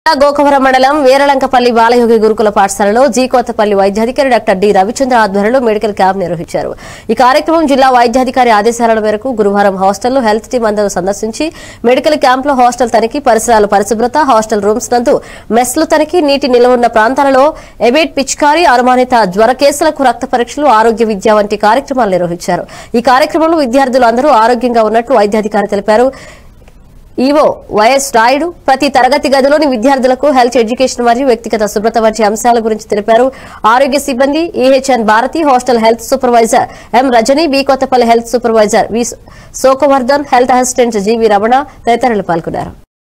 గోకవరం మండలం వీరలంకపల్లి బాలయోగి గురుకుల పాఠశాలలో జీ కొత్తపల్లి వైద్యాధికారి డాక్టర్ డి రవిచంద్ర ఆధ్వర్యంలో మెడికల్ క్యాంప్ నిర్వహించారు ఈ కార్యక్రమం జిల్లా వైద్యాధికారి ఆదేశాల మేరకు గురువారం హాస్టల్లో హెల్త్ టీం అందరూ సందర్శించి మెడికల్ క్యాంప్ లో హాస్టల్ తనిఖీ పరిసరాల పరిశుభ్రత హాస్టల్ రూమ్స్ నందు మెస్లు తనిఖీ నీటి నిల్వ ఉన్న ప్రాంతాలలో ఎబేట్ పిచికారి అనుమానిత జ్వర కేసులకు రక్త పరీక్షలు ఆరోగ్య విద్య వంటి కార్యక్రమాలు నిర్వహించారు ఈ కార్యక్రమంలో విద్యార్థులు అందరూ ఆరోగ్యంగా ఉన్నట్లు వైద్యాధికారి తెలిపారు ఈవో వైఎస్ రాయుడు ప్రతి తరగతి గదిలోని విద్యార్థులకు హెల్త్ ఎడ్యుకేషన్ మరియు వ్యక్తిగత శుభ్రత వంటి అంశాల గురించి తెలిపారు ఆరోగ్య సిబ్బంది EHN Bharathi hostel health supervisor M Rajani B Kothapalli health supervisor V Shokavardhan health assistant GV Ramana తదితరులు పాల్గొన్నారు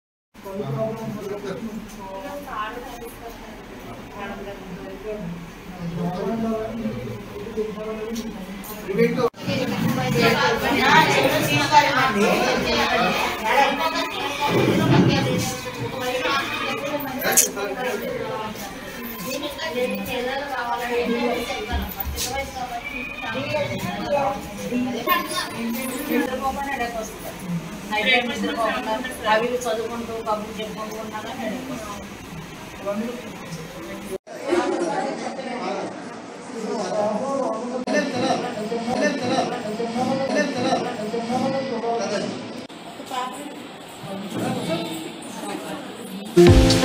అవి చదువుకుంటూ కబుర్లు చెప్పుకుంటూ ఉన్నాగా హెడేక్ వస్తుంది. Thank